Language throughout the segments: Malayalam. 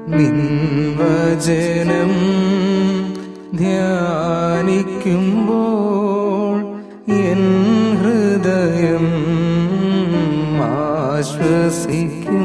നിൻവചനം ധ്യാനിക്കുമ്പോൾ എൻ ഹൃദയം ആശ്വസിക്കും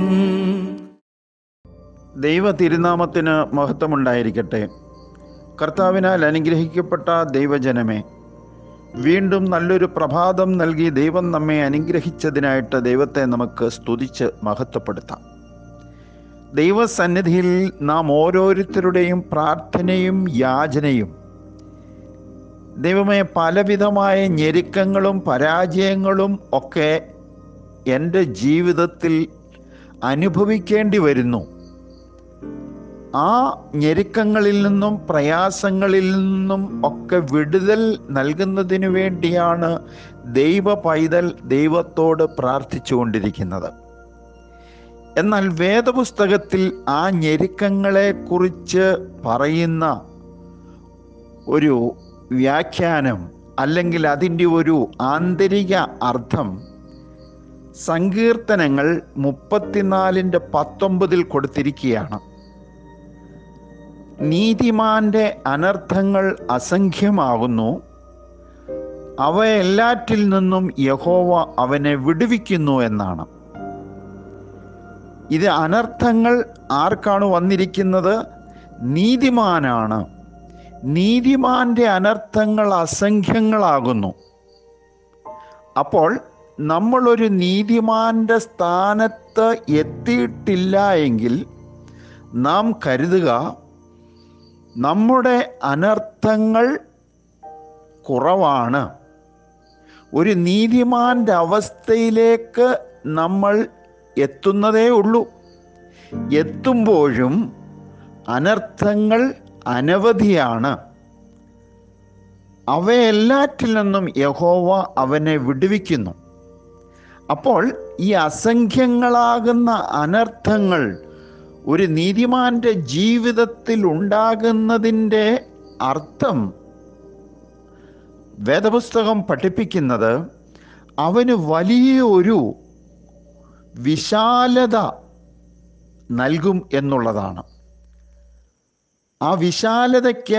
ദൈവ തിരുനാമത്തിന് മഹത്വമുണ്ടായിരിക്കട്ടെ കർത്താവിനാൽ അനുഗ്രഹിക്കപ്പെട്ട ദൈവജനമേ വീണ്ടും നല്ലൊരു പ്രഭാതം നൽകി ദൈവം നമ്മെ അനുഗ്രഹിച്ചതിനായിട്ട് ദൈവത്തെ നമുക്ക് സ്തുതിച്ച് മഹത്വപ്പെടുത്താം ദൈവസന്നിധിയിൽ നാം ഓരോരുത്തരുടെയും പ്രാർത്ഥനയും യാചനയും ദൈവമേ പലവിധമായ ഞെരുക്കങ്ങളും പരാജയങ്ങളും ഒക്കെ എൻ്റെ ജീവിതത്തിൽ അനുഭവിക്കേണ്ടി വരുന്നു ആ ഞെരുക്കങ്ങളിൽ നിന്നും പ്രയാസങ്ങളിൽ നിന്നും ഒക്കെ വിടുതൽ നൽകുന്നതിന് വേണ്ടിയാണ് ദൈവ പൈതൽ ദൈവത്തോട് പ്രാർത്ഥിച്ചുകൊണ്ടിരിക്കുന്നത് എന്നാൽ വേദപുസ്തകത്തിൽ ആ ഞെരുക്കങ്ങളെ കുറിച്ച് പറയുന്ന ഒരു വ്യാഖ്യാനം അല്ലെങ്കിൽ അതിൻ്റെ ഒരു ആന്തരിക അർത്ഥം സങ്കീർത്തനങ്ങൾ മുപ്പത്തിനാലിൻ്റെ പത്തൊമ്പതിൽ കൊടുത്തിരിക്കുകയാണ് നീതിമാന്റെ അനർത്ഥങ്ങൾ അസംഖ്യമാകുന്നു അവയെല്ലാറ്റിൽ നിന്നും യഹോവ അവനെ വിടുവിക്കുന്നു എന്നാണ് ഇത് അനർത്ഥങ്ങൾ ആർക്കാണ് വന്നിരിക്കുന്നത് നീതിമാനാണ് നീതിമാന്റെ അനർത്ഥങ്ങൾ അസംഖ്യങ്ങളാകുന്നു അപ്പോൾ നമ്മളൊരു നീതിമാന്റെ സ്ഥാനത്ത് എത്തിയിട്ടില്ല എങ്കിൽ നാം കരുതുക നമ്മുടെ അനർത്ഥങ്ങൾ കുറവാണ് ഒരു നീതിമാന്റെ അവസ്ഥയിലേക്ക് നമ്മൾ എത്തുന്നതേ ഉള്ളൂ എത്തുമ്പോഴും അനർത്ഥങ്ങൾ അനവധിയാണ് അവയെല്ലാറ്റിൽ നിന്നും യഹോവ അവനെ വിടുവിക്കുന്നു അപ്പോൾ ഈ അസംഖ്യങ്ങളാകുന്ന അനർത്ഥങ്ങൾ ഒരു നീതിമാന്റെ ജീവിതത്തിൽ ഉണ്ടാകുന്നതിൻ്റെ അർത്ഥം വേദപുസ്തകം പഠിപ്പിക്കുന്നത് അവന് വലിയ ഒരു വിശാലത നൽകും എന്നുള്ളതാണ് ആ വിശാലതയ്ക്ക്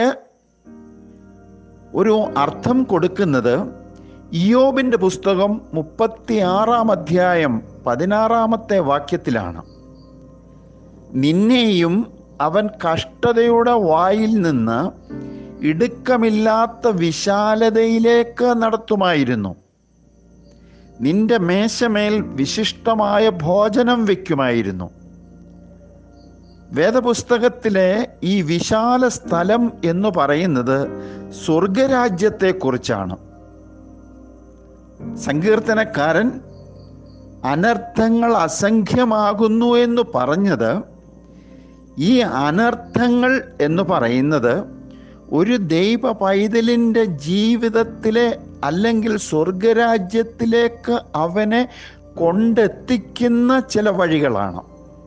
ഒരു അർത്ഥം കൊടുക്കുന്നത് ഇയോബിൻ്റെ പുസ്തകം മുപ്പത്തിയാറാം അധ്യായം പതിനാറാമത്തെ വാക്യത്തിലാണ് നിന്നെയും അവൻ കഷ്ടതയുടെ വായിൽ നിന്ന് ഇടുക്കമില്ലാത്ത വിശാലതയിലേക്ക് നടത്തുമായിരുന്നു നിന്റെ മേശമേൽ വിശിഷ്ടമായ ഭോജനം വയ്ക്കുമായിരുന്നു വേദപുസ്തകത്തിലെ ഈ വിശാല സ്ഥലം എന്ന് പറയുന്നത് സ്വർഗരാജ്യത്തെക്കുറിച്ചാണ് സങ്കീർത്തനക്കാരൻ അനർത്ഥങ്ങൾ അസംഖ്യമാകുന്നു എന്ന് പറഞ്ഞത് ഈ അനർത്ഥങ്ങൾ എന്ന് പറയുന്നത് ഒരു ദൈവ പൈതലിൻ്റെ ജീവിതത്തിലെ അല്ലെങ്കിൽ സ്വർഗരാജ്യത്തിലേക്ക് അവനെ കൊണ്ടെത്തിക്കുന്ന ചില വഴികളാണ്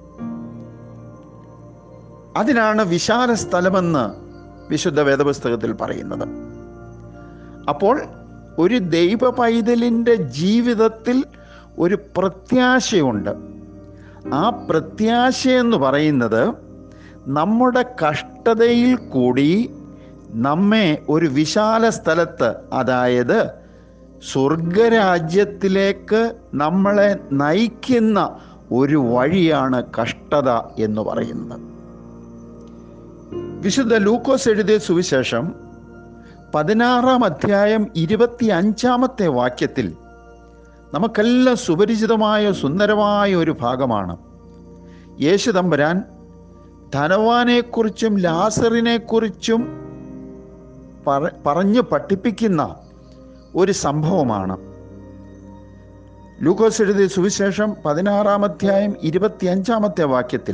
അതിനാണ് വിശാല സ്ഥലമെന്ന് വിശുദ്ധ വേദപുസ്തകത്തിൽ പറയുന്നത് അപ്പോൾ ഒരു ദൈവ പൈതലിൻ്റെ ജീവിതത്തിൽ ഒരു പ്രത്യാശയുണ്ട് ആ പ്രത്യാശ എന്ന് പറയുന്നത് നമ്മുടെ കഷ്ടതയിൽ കൂടി നമ്മെ ഒരു വിശാല സ്ഥലത്ത് അതായത് സ്വർഗരാജ്യത്തിലേക്ക് നമ്മളെ നയിക്കുന്ന ഒരു വഴിയാണ് കഷ്ടത എന്ന് പറയുന്നത് വിശുദ്ധ ലൂക്കോസ് എഴുതിയ സുവിശേഷം പതിനാറാം അധ്യായം ഇരുപത്തി അഞ്ചാമത്തെ വാക്യത്തിൽ നമുക്കെല്ലാം സുപരിചിതമായ സുന്ദരമായ ഒരു ഭാഗമാണ് യേശു തമ്പുരാൻ ധനവാനെക്കുറിച്ചും ലാസറിനെക്കുറിച്ചും പറ പറഞ്ഞു പഠിപ്പിക്കുന്ന ഒരു സംഭവമാണ് ലൂക്കോസ് എഴുതിയ സുവിശേഷം പതിനാറാം അധ്യായം ഇരുപത്തി അഞ്ചാമത്തെ വാക്യത്തിൽ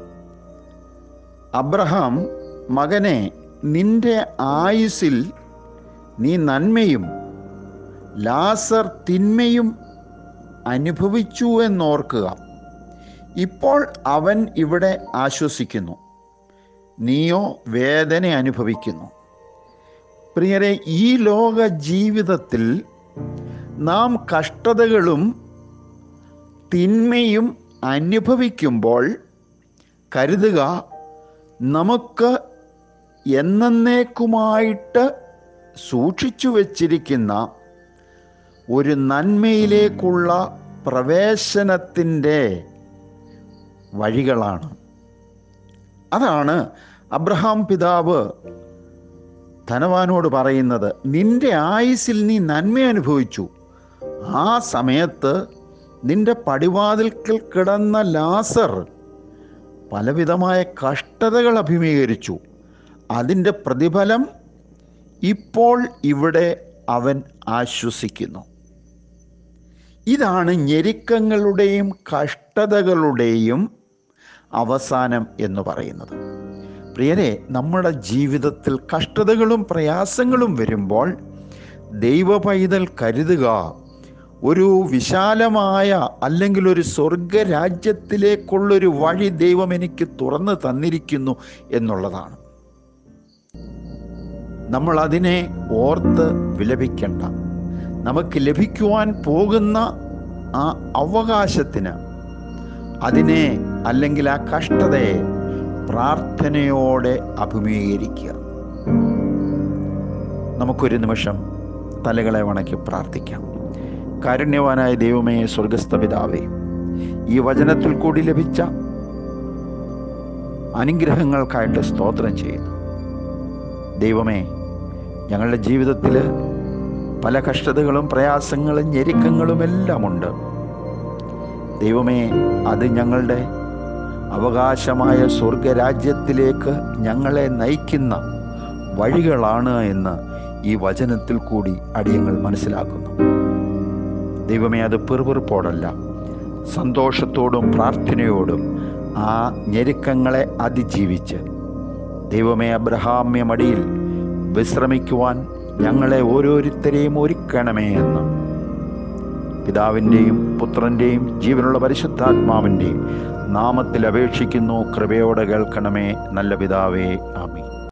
അബ്രഹാം മകനെ നിന്റെ ആയുസിൽ നീ നന്മയും ലാസർ തിന്മയും അനുഭവിച്ചു എന്നോർക്കുക ഇപ്പോൾ അവൻ ഇവിടെ ആശ്വസിക്കുന്നു നീയോ വേദന അനുഭവിക്കുന്നു പ്രിയരെ ഈ ലോക ജീവിതത്തിൽ നാം കഷ്ടതകളും തിന്മയും അനുഭവിക്കുമ്പോൾ കരുതുക നമുക്ക് എന്നേക്കുമായിട്ട് സൂക്ഷിച്ചു വച്ചിരിക്കുന്ന ഒരു നന്മയിലേക്കുള്ള പ്രവേശനത്തിൻ്റെ വഴികളാണ് അതാണ് അബ്രഹാം പിതാവ് ധനവാനോട് പറയുന്നത് നിന്റെ ആയുസിൽ നീ നന്മ അനുഭവിച്ചു ആ സമയത്ത് നിന്റെ പടിവാതിൽക്കൽ കിടന്ന ലാസർ പലവിധമായ കഷ്ടതകൾ അഭിമുഖീകരിച്ചു അതിൻ്റെ പ്രതിഫലം ഇപ്പോൾ ഇവിടെ അവൻ ആശ്വസിക്കുന്നു ഇതാണ് ഞെരുക്കങ്ങളുടെയും കഷ്ടതകളുടെയും അവസാനം എന്ന് പറയുന്നത് പ്രിയരെ നമ്മുടെ ജീവിതത്തിൽ കഷ്ടതകളും പ്രയാസങ്ങളും വരുമ്പോൾ ദൈവ പൈതൽ കരുതുക ഒരു വിശാലമായ അല്ലെങ്കിൽ ഒരു സ്വർഗരാജ്യത്തിലേക്കുള്ളൊരു വഴി ദൈവം എനിക്ക് തുറന്നു തന്നിരിക്കുന്നു എന്നുള്ളതാണ് നമ്മൾ അതിനെ ഓർത്ത് വിലപിക്കണ്ട നമുക്ക് ലഭിക്കുവാൻ പോകുന്ന ആ അവകാശത്തിന് അതിനെ അല്ലെങ്കിൽ ആ കഷ്ടതയെ പ്രാർത്ഥനയോടെ അഭിമുഖീകരിക്കുക നമുക്കൊരു നിമിഷം തലകളെ വണക്കി പ്രാർത്ഥിക്കാം കാരുണ്യവാനായ ദൈവമേ സ്വർഗസ്ഥ പിതാവേ ഈ വചനത്തിൽ കൂടി ലഭിച്ച അനുഗ്രഹങ്ങൾക്കായിട്ട് സ്തോത്രം ചെയ്യുന്നു ദൈവമേ ഞങ്ങളുടെ ജീവിതത്തിൽ പല കഷ്ടതകളും പ്രയാസങ്ങളും ഞെരുക്കങ്ങളും എല്ലാം ഉണ്ട് ദൈവമേ അത് ഞങ്ങളുടെ അവകാശമായ സ്വർഗരാജ്യത്തിലേക്ക് ഞങ്ങളെ നയിക്കുന്ന വഴികളാണ് എന്ന് ഈ വചനത്തിൽ കൂടി അടിയങ്ങൾ മനസ്സിലാക്കുന്നു ദൈവമേ അത് പെറുപെറുപ്പോടല്ല സന്തോഷത്തോടും പ്രാർത്ഥനയോടും ആ ഞെരുക്കങ്ങളെ അതിജീവിച്ച് ദൈവമേ അബ്രഹാമ്യ മടിയിൽ വിശ്രമിക്കുവാൻ ഞങ്ങളെ ഓരോരുത്തരെയും ഒരുക്കണമേ എന്ന് പിതാവിൻ്റെയും പുത്രൻ്റെയും ജീവനുള്ള പരിശുദ്ധാത്മാവിൻ്റെയും നാമത്തിൽ അപേക്ഷിക്കുന്നു കൃപയോടെ കേൾക്കണമേ നല്ല പിതാവേ ആമീൻ